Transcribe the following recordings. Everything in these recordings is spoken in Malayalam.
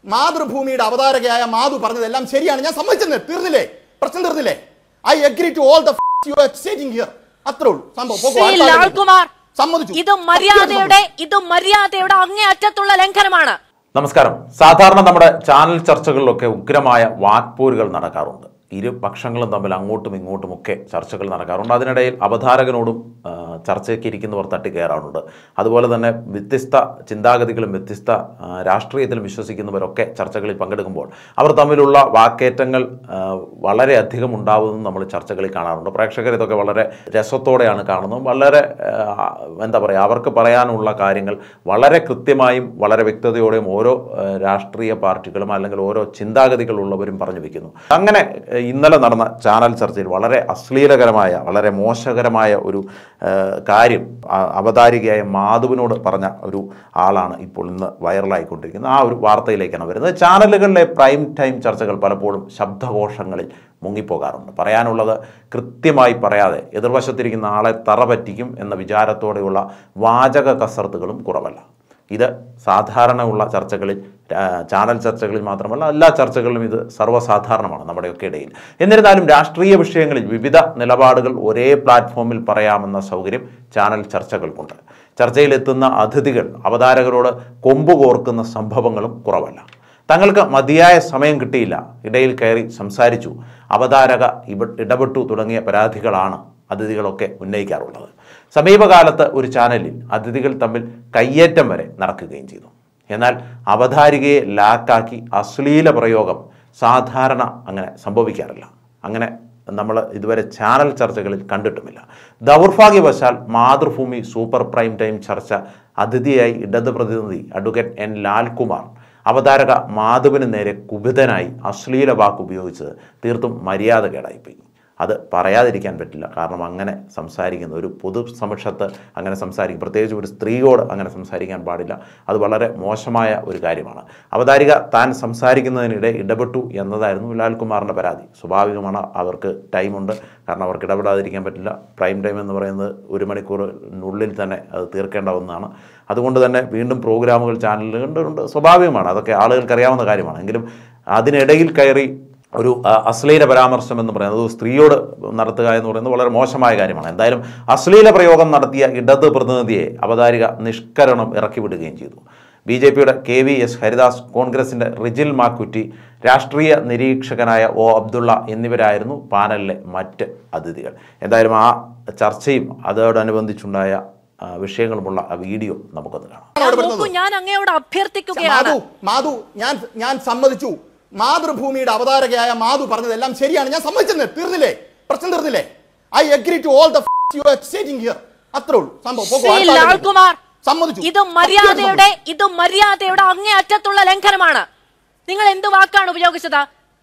മാതൃഭൂമിയുടെ അവതാരകയായ മാധു പറഞ്ഞതെല്ലാം ശരിയാണ് ഞാൻ സമ്മതിച്ചത് തീർന്നില്ലേ പ്രശ്നം തീർന്നില്ലേ I agree to all the you are staging here അത്രേ ഉള്ളൂ സംഭവം പോക്കോ, ശ്രീ അടുത്ത ആളെ ലാൽകുമാർ സമ്മതിച്ചു ഇത് മര്യാദയുടെ ഇത് മര്യാദയുടെ അങ്ങേയറ്റത്തുള്ള ലംഘനമാണ് നമസ്കാരം സാധാരണ നമ്മുടെ ചാനൽ ചർച്ചകളിലൊക്കെ ഉഗ്രമായ വാക്പോരുകൾ നടക്കാറുണ്ട് ഇരു പക്ഷങ്ങളും തമ്മിൽ അങ്ങോട്ടും ഇങ്ങോട്ടും ഒക്കെ ചർച്ചകൾ നടക്കാറുണ്ട് അതിനിടയിൽ അവതാരകനോടും ആ, ചർച്ചയ്ക്ക് ഇരിക്കുന്നവർ തട്ടിക്കയറാറുണ്ട് അതുപോലെ തന്നെ വ്യത്യസ്ത ചിന്താഗതികളും വ്യത്യസ്ത ആ, രാഷ്ട്രീയത്തിലും വിശ്വസിക്കുന്നവരൊക്കെ ചർച്ചകളിൽ പങ്കെടുക്കുമ്പോൾ അവർ തമ്മിലുള്ള വാക്കേറ്റങ്ങൾ ആ, വളരെയധികം ഉണ്ടാവുന്നതും നമ്മൾ ചർച്ചകളിൽ കാണാറുണ്ട് പ്രേക്ഷകർ ഇതൊക്കെ വളരെ രസത്തോടെയാണ് കാണുന്നത് വളരെ ആ, എന്താ പറയുക അവർക്ക് പറയാനുള്ള കാര്യങ്ങൾ വളരെ കൃത്യമായും വളരെ വ്യക്തതയോടെയും ഓരോ ആ, രാഷ്ട്രീയ പാർട്ടികളും അല്ലെങ്കിൽ ഓരോ ചിന്താഗതികളുള്ളവരും പറഞ്ഞു വെക്കുന്നു അങ്ങനെ ആ, ഇന്നലെ നടന്ന ചാനൽ ചർച്ചയിൽ വളരെ അശ്ലീലകരമായ വളരെ മോശകരമായ ഒരു ആ, കാര്യം ആ, അവതാരികയായ മാധുവിനോട് പറഞ്ഞ ഒരു ആളാണ് ഇപ്പോൾ ഇന്ന് വൈറലായിക്കൊണ്ടിരിക്കുന്നത് ആ ഒരു വാർത്തയിലേക്കാണ് വരുന്നത് ചാനലുകളിലെ പ്രൈം ടൈം ചർച്ചകൾ പലപ്പോഴും ശബ്ദഘോഷങ്ങളിൽ മുങ്ങിപ്പോകാറുണ്ട് പറയാനുള്ളത് കൃത്യമായി പറയാതെ എതിർവശത്തിരിക്കുന്ന ആളെ തറ പറ്റിക്കും എന്ന വിചാരത്തോടെയുള്ള വാചക കസർത്തുകളും കുറവല്ല ഇത് സാധാരണ ഉള്ള ചർച്ചകളിൽ ആ, ചാനൽ ചർച്ചകളിൽ മാത്രമല്ല എല്ലാ ചർച്ചകളിലും ഇത് സർവ്വസാധാരണമാണ് നമ്മുടെയൊക്കെ ഇടയിൽ എന്നിരുന്നാലും രാഷ്ട്രീയ വിഷയങ്ങളിൽ വിവിധ നിലപാടുകൾ ഒരേ പ്ലാറ്റ്ഫോമിൽ പറയാമെന്ന സൗകര്യം ചാനൽ ചർച്ചകൾക്കുണ്ട് ചർച്ചയിലെത്തുന്ന അതിഥികൾ അവതാരകരോട് കൊമ്പ് കോർക്കുന്ന സംഭവങ്ങളും കുറവല്ല തങ്ങൾക്ക് മതിയായ സമയം കിട്ടിയില്ല ഇടയിൽ കയറി സംസാരിച്ചു അവതാരക ഇവ ഇടപെട്ടു തുടങ്ങിയ പരാതികളാണ് അതിഥികളൊക്കെ ഉന്നയിക്കാറുള്ളത് സമീപകാലത്ത് ഒരു ചാനലിൽ അതിഥികൾ തമ്മിൽ കയ്യേറ്റം വരെ നടക്കുകയും ചെയ്തു എന്നാൽ അവതാരികയെ ലാക്കാക്കി അശ്ലീല പ്രയോഗം സാധാരണ അങ്ങനെ സംഭവിക്കാറില്ല അങ്ങനെ നമ്മൾ ഇതുവരെ ചാനൽ ചർച്ചകളിൽ കണ്ടിട്ടുമില്ല ദൗർഭാഗ്യവശാൽ മാതൃഭൂമി സൂപ്പർ പ്രൈം ടൈം ചർച്ച അതിഥിയായി ഇടത് പ്രതിനിധി അഡ്വക്കേറ്റ് എൻ ലാൽകുമാർ അവതാരക മാധവന് നേരെ കുപിതനായി അശ്ലീല വാക്ക് ഉപയോഗിച്ചത് തീർത്തും മര്യാദകേടായിപ്പോയി അത് പറയാതിരിക്കാൻ പറ്റില്ല കാരണം അങ്ങനെ സംസാരിക്കുന്ന ഒരു പൊതു സമക്ഷത്ത് അങ്ങനെ സംസാരിക്കും പ്രത്യേകിച്ച് ഒരു സ്ത്രീയോട് അങ്ങനെ സംസാരിക്കാൻ പാടില്ല അത് വളരെ മോശമായ ഒരു കാര്യമാണ് അവതാരിക താൻ സംസാരിക്കുന്നതിനിടെ ഇടപെട്ടു എന്നതായിരുന്നു ലാൽകുമാറിൻ്റെ പരാതി സ്വാഭാവികമാണ് അവർക്ക് ടൈമുണ്ട് കാരണം അവർക്ക് ഇടപെടാതിരിക്കാൻ പറ്റില്ല പ്രൈം ടൈം എന്ന് പറയുന്നത് ഒരു മണിക്കൂറിനുള്ളിൽ തന്നെ അത് തീർക്കേണ്ട ഒന്നാണ് അതുകൊണ്ട് തന്നെ വീണ്ടും പ്രോഗ്രാമുകൾ ചാനലുകളുണ്ട് സ്വാഭാവികമാണ് അതൊക്കെ ആളുകൾക്ക് അറിയാവുന്ന കാര്യമാണ് എങ്കിലും അതിനിടയിൽ കയറി ഒരു ആ, അശ്ലീല പരാമർശം എന്ന് പറയുന്നത് ഒരു സ്ത്രീയോട് നടത്തുക എന്ന് പറയുന്നത് വളരെ മോശമായ കാര്യമാണ് എന്തായാലും അശ്ലീല പ്രയോഗം നടത്തിയ ഇടത് പ്രതിനിധിയെ അവതാരിക നിഷ്കരണം ഇറക്കി വിടുകയും ചെയ്തു ബി ജെ പിയുടെ കെ വി എസ് ഹരിദാസ് കോൺഗ്രസിൻ്റെ റിജിൽ മാക്കുറ്റി രാഷ്ട്രീയ നിരീക്ഷകനായ ഒ അബ്ദുള്ള എന്നിവരായിരുന്നു പാനലിലെ മറ്റ് അതിഥികൾ എന്തായാലും ആ ചർച്ചയും അതോടനുബന്ധിച്ചുണ്ടായ ആ, വിഷയങ്ങളുമുള്ള ആ വീഡിയോ നമുക്കൊന്ന് കാണാം ഞാൻ അവിടെ നോക്കൂ ഞാൻ അങ്ങയോട് അഭ്യർത്ഥിക്കുകയാണ് മാധു മാധു ഞാൻ ഞാൻ സമ്മതിച്ചു മാതൃഭൂമിയുടെ അവതാരകയായ മാധു പറഞ്ഞതെല്ലാം ശരിയാണ് ഞാൻ സമ്മതിച്ചത് തീർന്നില്ലേ പ്രശ്നം തീർന്നില്ലേ I agree to all the you are staging here അത്രേ ഉള്ളൂ സംഭവം പോക്കോ, ശ്രീ അടുത്ത ആളെ ലാൽകുമാർ സമ്മതിച്ചു ഇത് മര്യാദയുടെ ഇത് മര്യാദയുടെ അങ്ങേയറ്റത്തുള്ള ലംഘനമാണ് നിങ്ങൾ എന്ത് വാക്കാണ് ഉപയോഗിച്ചത്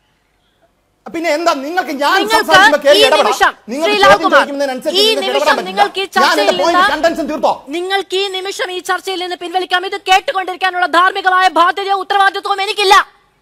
പിന്നെ എന്താ നിങ്ങൾക്ക് ഞാൻ നിങ്ങൾക്ക് സംസാരിക്കുമ്പോൾ കേറി ഈ ഇടപെടാം. നിമിഷം നിങ്ങൾ ശ്രീ ചോദ്യം ലാൽകുമാർ ചോദിക്കുന്നതിനനുസരിച്ച് ഈ നിങ്ങൾക്ക് നിമിഷം ഇടപെടാൻ പറ്റില്ല. നിങ്ങൾക്ക് ഈ ഞാൻ എന്റെ ചർച്ചയിൽ point നിന്ന് കണ്ടൻഷൻ തീർത്തോ നിങ്ങൾക്ക് ഈ നിമിഷം ഈ ചർച്ചയിൽ നിന്ന് പിൻവലിക്കാം ഇത് കേട്ടുകൊണ്ടിരിക്കാനുള്ള ധാർമ്മികമായ ബാധ്യതയോ ഉത്തരവാദിത്വവും എനിക്കില്ല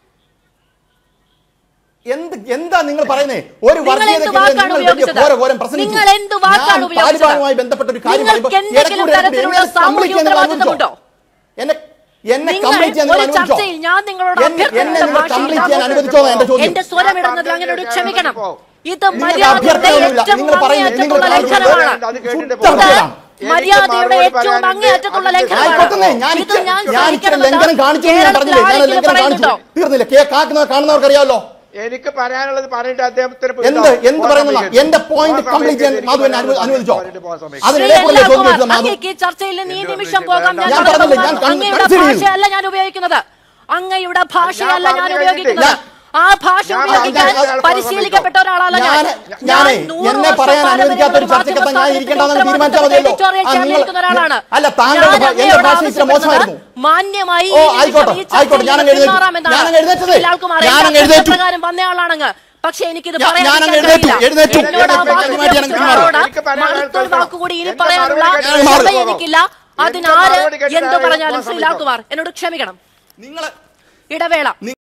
എന്ത് എന്താ നിങ്ങൾ പറയുന്നേ ഒരു നിങ്ങൾ എന്ത് വർഗീയതയ്ക്കെതിരെ വാക്കാണ് നിങ്ങൾ വലിയ ഉപയോഗിച്ചത്? ഘോരഘോരം പ്രസംഗിച്ചു. നിങ്ങൾ എന്ത് വാക്കാണ് ഞാൻ ഉപയോഗിച്ചത്? താലിബാനുമായി ബന്ധപ്പെട്ട ഒരു കാര്യം നിങ്ങൾക്ക് പറയുമ്പോൾ എന്തെങ്കിലും ഇടയ്ക്കൂടെ തരത്തിലുള്ള എന്നെ സാമൂഹ്യ complete ചെയ്യാൻ നിങ്ങൾ ഉത്തരവാദിത്തമുണ്ടോ? അനുവദിച്ചോ? എന്നെ എന്നെ നിങ്ങൾ complete ചെയ്യാൻ നിങ്ങൾ ഒരു അനുവദിച്ചോ? ചർച്ചയിൽ ഞാൻ നിങ്ങളോട് എന്നെ- എന്നെ അഭ്യർത്ഥിക്കുന്ന നിങ്ങൾ ഭാഷയിൽ complete ചെയ്യാൻ ഞാൻ അനുവദിച്ചോ എന്നാ എന്റെ ചോദ്യം എന്റെ സ്വരം ഇടുന്നതിൽ അങ്ങനോട് ക്ഷമിക്കണം ഇത് നിങ്ങൾക്ക് മര്യാദയുടെ അഭ്യർത്ഥനയൊന്നുമില്ല. ഏറ്റവും നിങ്ങൾ പറയുന്നത് നിങ്ങൾ അങ്ങേയറ്റത്തുള്ള പറയുന്നത് ലംഘനമാണ് അത് കേട്ടിട്ട് ശുദ്ധ പോകാം. വൃത്തികേടാണ്. മര്യാദയുടെ ഏറ്റവും അങ്ങേയറ്റത്തുള്ള ആയിക്കോട്ടെ ലംഘനമാണ് ഞാൻ ഇത് ഇച്ചിരി- ഞാൻ ഞാൻ ഇച്ചിരി സഹിക്കണമെന്ന് ലംഘനം കാണിച്ചു എന്ന് ഞാൻ പറഞ്ഞില്ലേ ഞാൻ കേരളത്തിൽ ലംഘനം കാണിച്ചു പറയുന്നുണ്ടോ തീർന്നില്ല കേ കാക്കുന്നത് കാണുന്നവർക്ക് അറിയാമല്ലോ എനിക്ക് പറയാനുള്ളത് പറഞ്ഞിട്ട് അദ്ദേഹത്തിന് എന്ത് എന്ത് പറയുന്ന എന്റെ പോയിന്റ് കംപ്ലീറ്റ് ചെയ്യാൻ മാധു എന്നെ അനുവ- അനുവദിച്ചോ ശ്രീ അതിനിടെ കൂടെ ചോദ്യം അനിൽകുമാർ, ചോദിച്ചത് മാധു അങ്ങേക്ക് ഈ ചർച്ചയിൽ നിന്ന് ഈ നിമിഷം പോകാം ഞാൻ ഞാൻ പറഞ്ഞത് പറഞ്ഞില്ലേ, ഞാൻ കൺ- അങ്ങയുടെ consider ചെയ്തു. ഭാഷയല്ല ഞാൻ ഉപയോഗിക്കുന്നത് അങ്ങയുടെ ഭാഷയല്ല ഞാൻ പറഞ്ഞു ഉപയോഗിക്കുന്നത് ഞാൻ- ആ ഭാഷ ഞാൻ ഉപയോഗിക്കാൻ ഞാൻ- പരിശീലിക്കപ്പെട്ട ഒരാളല്ല ഞാൻ ഞാൻ- ഞാനേ, നൂറ് എന്നെ വർഷം പറയാൻ പാരമ്പര്യമുള്ള അനുവദിക്കാത്ത ഒരു ഒരു ചർച്ചയ്ക്കകത്ത് ഞാൻ മാധ്യമ ഇരിക്കേണ്ടതെന്ന് സ്ഥാപനത്തിൽ തീരുമാനിച്ചാൽ മതിയല്ലോ. എഡിറ്റോറിയൽ ആ, നിങ്ങൾ- ചാനലിരിക്കുന്ന ഒരാളാണ് അല്ല, താങ്കളുടെ ഞാൻ ഭാ- എന്റെ അങ്ങയോട് ഭാഷ ഇച്ചിരി മോശമായിരുന്നു. ആവശ്യപ്പെടുന്നത് മാന്യമായി ഈ ഓ, നിമിഷം ആയിക്കോട്ടെ, ഈ ചർച്ചയിൽ ആയിക്കോട്ടെ, ഞാനങ്ങ് നിന്ന് എഴുന്നേറ്റു. പിന്മാറാമെന്നാണ്. ഞാനങ്ങ് എഴുന്നേറ്റതേ. ലാൽകുമാർ, ഞാനങ്ങ് എന്റെ എഴുന്നേറ്റു. അഭിപ്രായപ്രകാരം വന്നയാളാണെന്ന് പക്ഷെ എനിക്കിത് ഞാൻ- പറയാൻ ഞാനങ്ങ് കഴിയില്ല. എഴുന്നേറ്റു, എഴുന്നേറ്റു. എന്നോട് ആ എഴുന്നേറ്റു. വാക്ക് ഞാൻ അങ്ങ് ഉപയോഗിച്ചവരോട് എനിക്ക് പറയാനുള്ള മറുത്തൊരു കേൾക്കണം. വാക്കുകൂടി ഇനി എന്റെ പറയാനുള്ള മറുപടി കേൾക്കണം. ക്ഷമ എനിക്കില്ല എന്റെ അതിനാര് മറുപടി കേട്ടിട്ട് എന്ത് പറഞ്ഞാലും പോകാൻ ശ്രീ ലാൽകുമാർ എന്നോട് ക്ഷമിക്കണം നിങ്ങളെ ഇടവേള